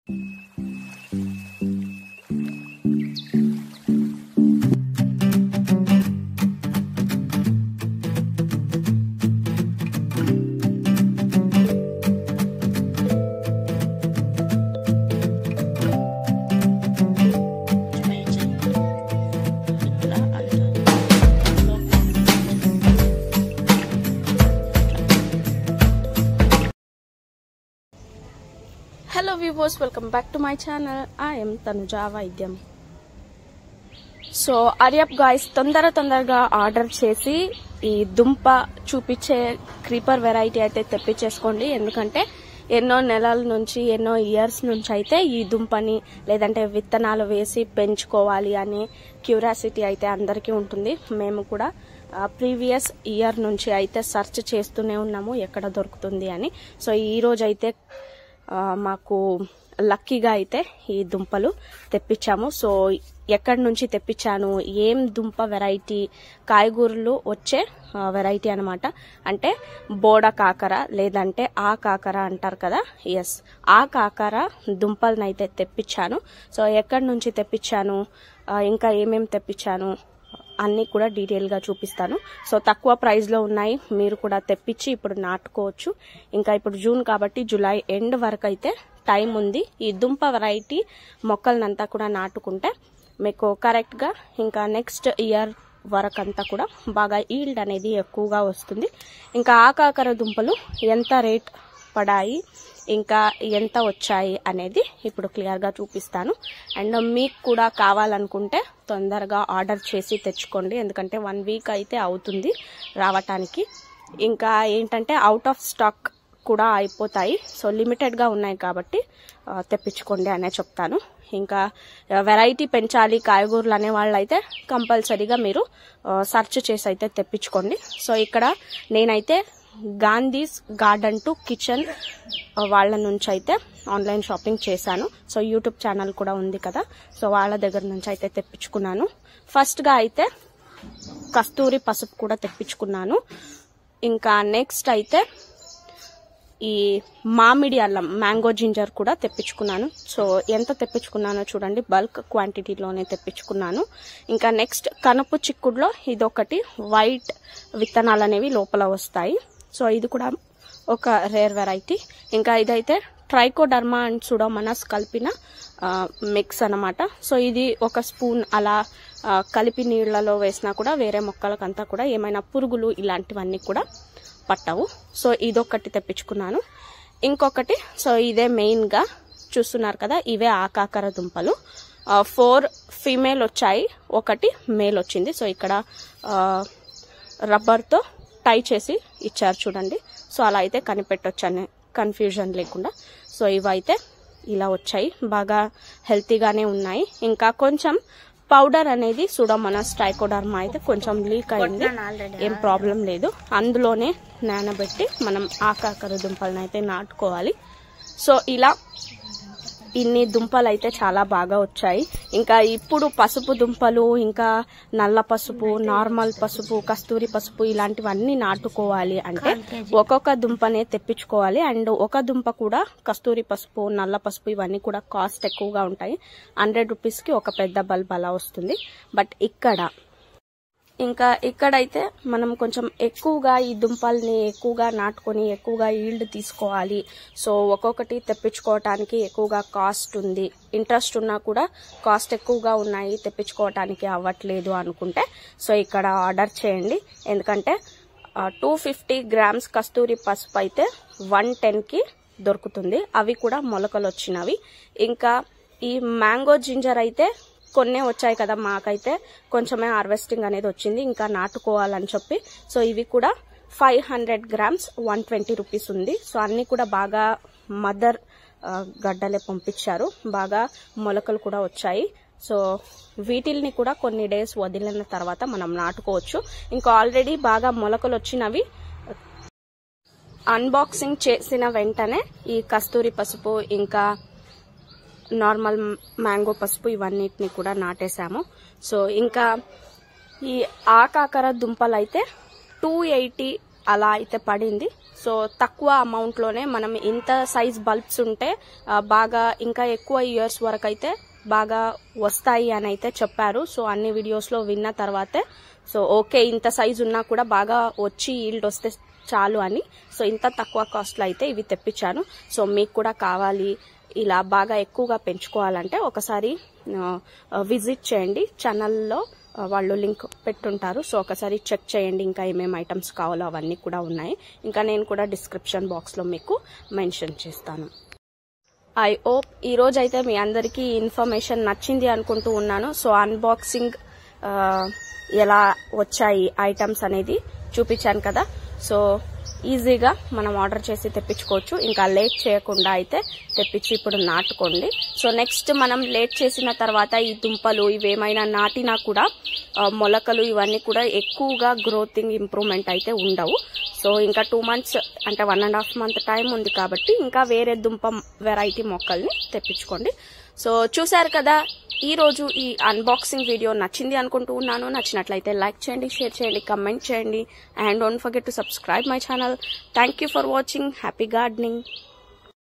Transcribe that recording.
hello viewers welcome back to my channel I'm Tanuja వైద్యం so అరియప్ guys తొందర తొందరగా order చేసి ఈ దుంప చూపించే క్రీపర్ వెరైటీ అయితే తెప్పించేసుకోండి ఎందుకంటే ఎన్నో నెలల నుంచి ఎన్నో ఇయర్స్ నుంచి అయితే ఈ దుంపని లేదంటే విత్తనాలు వేసి పెంచుకోవాలి అనే క్యూరియాసిటీ అయితే అందరికీ ఉంటుంది మేము కూడా ప్రీవియస్ ఇయర్ నుంచి అయితే సెర్చ్ చేస్తూనే ఉన్నాము ఎక్కడ దొరుకుతుంది అని సో ఈ రోజు అయితే ఆ, మాకు లక్కీగా అయితే ఈ దుంపలు తెప్పించాము సో ఎక్కడి నుంచి తెప్పించాను ఏం దుంప వెరైటీ కాయగూరలు వచ్చే వెరైటీ అనమాట అంటే బోడ కాకర లేదంటే ఆ కాకర అంటారు కదా ఎస్ ఆ కాకర దుంపలను అయితే తెప్పించాను సో ఎక్కడి నుంచి తెప్పించాను ఆ, ఇంకా ఏమేమి తెప్పించాను అన్నీ కూడా డీటెయిల్గా చూపిస్తాను సో తక్కువ ప్రైస్లో ఉన్నాయి మీరు కూడా తెప్పించి ఇప్పుడు నాటుకోవచ్చు ఇంకా ఇప్పుడు జూన్ కాబట్టి జూలై ఎండ్ వరకు అయితే టైం ఉంది ఈ దుంప వెరైటీ మొక్కలనంతా కూడా నాటుకుంటే మీకు కరెక్ట్గా ఇంకా నెక్స్ట్ ఇయర్ వరకు అంతా కూడా బాగా ఈల్డ్ అనేది ఎక్కువగా వస్తుంది ఇంకా ఆకాకర దుంపలు ఎంత రేట్ పడాయి ఇంకా ఎంత వచ్చాయి అనేది ఇప్పుడు క్లియర్గా చూపిస్తాను అండ్ మీకు కూడా కావాలనుకుంటే తొందరగా ఆర్డర్ చేసి తెచ్చుకోండి ఎందుకంటే వన్ వీక్ అయితే అవుతుంది రావటానికి ఇంకా ఏంటంటే అవుట్ ఆఫ్ స్టాక్ కూడా అయిపోతాయి సో లిమిటెడ్గా ఉన్నాయి కాబట్టి ఆ, తెప్పించుకోండి అనే చెప్తాను ఇంకా వెరైటీ పెంచాలి కాయగూరలు అనే వాళ్ళు అయితే కంపల్సరీగా మీరు సర్చ్ చేసి అయితే తెప్పించుకోండి సో ఇక్కడ నేనైతే గాంధీస్ గార్డెన్ టు కిచెన్ వాళ్ళ నుంచి అయితే ఆన్లైన్ షాపింగ్ చేశాను సో యూట్యూబ్ ఛానల్ కూడా ఉంది కదా సో వాళ్ళ దగ్గర నుంచి అయితే తెప్పించుకున్నాను ఫస్ట్గా అయితే కస్తూరి పసుపు కూడా తెప్పించుకున్నాను ఇంకా నెక్స్ట్ అయితే ఈ మామిడి అల్లం మ్యాంగో జింజర్ కూడా తెప్పించుకున్నాను సో ఎంత తెప్పించుకున్నానో చూడండి బల్క్ క్వాంటిటీలోనే తెప్పించుకున్నాను ఇంకా నెక్స్ట్ కనుపు చిక్కుడులో ఇదొకటి వైట్ విత్తనాలు అనేవి లోపల వస్తాయి సో ఇది కూడా ఒక రేర్ వెరైటీ ఇంకా ఇదైతే ట్రైకోడర్మా అండ్ సుడోమనస్ కలిపిన మిక్స్ అన్నమాట సో ఇది ఒక స్పూన్ అలా ఆ, కలిపి నీళ్లలో వేసినా కూడా వేరే మొక్కలకంతా కూడా ఏమైనా పురుగులు ఇలాంటివన్నీ కూడా పట్టవు సో ఇదొకటి తెప్పించుకున్నాను ఇంకొకటి సో ఇదే మెయిన్గా చూస్తున్నారు కదా ఇవే ఆకాకర దుంపలు ఫోర్ ఫీమేల్ వచ్చాయి ఒకటి మేల్ వచ్చింది సో ఇక్కడ ఆ, రబ్బర్తో టై చేసి ఇచ్చారు చూడండి సో అలా అయితే కనిపెట్టొచ్చు కన్ఫ్యూజన్ లేకుండా సో ఇవైతే ఇలా వచ్చాయి బాగా హెల్తీగానే ఉన్నాయి ఇంకా కొంచెం పౌడర్ అనేది సుడోమోనాస్ ట్రైకోడర్మా అయితే కొంచెం లీక్ అయింది ఏం ప్రాబ్లం లేదు అందులోనే నానబెట్టి మనం ఆకాకర దుంపలను అయితే నాటుకోవాలి సో ఇలా ఇన్ని దుంపలు అయితే చాలా బాగా వచ్చాయి ఇంకా ఇప్పుడు పసుపు దుంపలు ఇంకా నల్ల పసుపు నార్మల్ పసుపు కస్తూరి పసుపు ఇలాంటివన్నీ నాటుకోవాలి అంటే ఒక్కొక్క దుంపనే తెప్పించుకోవాలి అండ్ ఒక దుంప కూడా కస్తూరి పసుపు నల్ల పసుపు ఇవన్నీ కూడా కాస్ట్ ఎక్కువగా ఉంటాయి హండ్రెడ్ రూపీస్కి ఒక పెద్ద బల్బ్ అలా వస్తుంది బట్ ఇక్కడ ఇంకా ఇక్కడైతే మనం కొంచెం ఎక్కువగా ఈ దుంపల్ని ఎక్కువగా నాటుకొని ఎక్కువగా ఈల్డ్ తీసుకోవాలి సో ఒక్కొక్కటి తెప్పించుకోవటానికి ఎక్కువగా కాస్ట్ ఉంది ఇంట్రెస్ట్ ఉన్నా కూడా కాస్ట్ ఎక్కువగా ఉన్నాయి తెప్పించుకోవటానికి అవ్వట్లేదు అనుకుంటే సో ఇక్కడ ఆర్డర్ చేయండి ఎందుకంటే టూ ఫిఫ్టీ గ్రామ్స్ కస్తూరి పసుపు అయితే వన్ టెన్కి దొరుకుతుంది అవి కూడా మొలకలు వచ్చినవి ఇంకా ఈ మ్యాంగో జింజర్ అయితే కొన్నే వచ్చాయి కదా మాకైతే కొంచెమే హార్వెస్టింగ్ అనేది వచ్చింది ఇంకా నాటుకోవాలని చెప్పి సో ఇవి కూడా five hundred grams one twenty rupees ఉంది సో అన్ని కూడా బాగా మదర్ ఆ, గడ్డలే పంపించారు బాగా మొలకలు కూడా వచ్చాయి సో వీటిల్ని కూడా కొన్ని డేస్ వదిలిన తర్వాత మనం నాటుకోవచ్చు ఇంకా ఆల్రెడీ బాగా మొలకలు వచ్చినవి అన్బాక్సింగ్ చేసిన వెంటనే ఈ కస్తూరి పసుపు ఇంకా నార్మల్ మ్యాంగో పసుపు ఇవన్నిటిని కూడా నాటేశాము సో ఇంకా ఈ ఆకాకర దుంపలు అయితే టూ ఎయిటీ అలా అయితే పడింది సో తక్కువ అమౌంట్లోనే మనం ఇంత సైజ్ బల్బ్స్ ఉంటే ఆ, బాగా ఇంకా ఎక్కువ ఇయర్స్ వరకు అయితే బాగా వస్తాయి అని అయితే చెప్పారు సో అన్ని వీడియోస్లో విన్న తర్వాతే సో ఓకే ఇంత సైజ్ ఉన్నా కూడా బాగా వచ్చి ఈల్డ్ వస్తే చాలు అని సో ఇంత తక్కువ కాస్ట్లో అయితే ఇవి తెప్పించాను సో మీకు కూడా కావాలి ఇలా బాగా ఎక్కువగా పెంచుకోవాలంటే ఒకసారి విజిట్ చేయండి ఛానల్లో వాళ్ళు లింక్ పెట్టుంటారు సో ఒకసారి చెక్ చేయండి ఇంకా ఏమేమి ఐటమ్స్ కావాలో అవన్నీ కూడా ఉన్నాయి ఇంకా నేను కూడా డిస్క్రిప్షన్ బాక్స్లో మీకు మెన్షన్ చేస్తాను ఐ ఓప్ ఈ రోజు అయితే మీ అందరికీ ఈ ఇన్ఫర్మేషన్ నచ్చింది అనుకుంటూ ఉన్నాను సో అన్బాక్సింగ్ ఆ, ఎలా వచ్చాయి ఐటమ్స్ అనేది చూపించాను కదా సో ఈజీగా మనం ఆర్డర్ చేసి తెప్పించుకోవచ్చు ఇంకా లేట్ చేయకుండా అయితే తెప్పించి ఇప్పుడు నాటుకోండి సో నెక్స్ట్ మనం లేట్ చేసిన తర్వాత ఈ దుంపలు ఇవేమైనా నాటినా కూడా ఆ, మొలకలు ఇవన్నీ కూడా ఎక్కువగా గ్రోతింగ్ ఇంప్రూవ్మెంట్ అయితే ఉండవు సో ఇంకా టూ మంత్స్ అంటే one and half month time ఉంది కాబట్టి ఇంకా వేరే దుంప వెరైటీ మొక్కల్ని తెప్పించుకోండి సో చూసారు కదా ఈ రోజు ఈ అన్బాక్సింగ్ వీడియో నచ్చింది అనుకుంటూ ఉన్నాను నచ్చినట్లయితే లైక్ చేయండి షేర్ చేయండి కమెంట్ చేయండి and don't forget to subscribe my channel thank you for watching happy gardening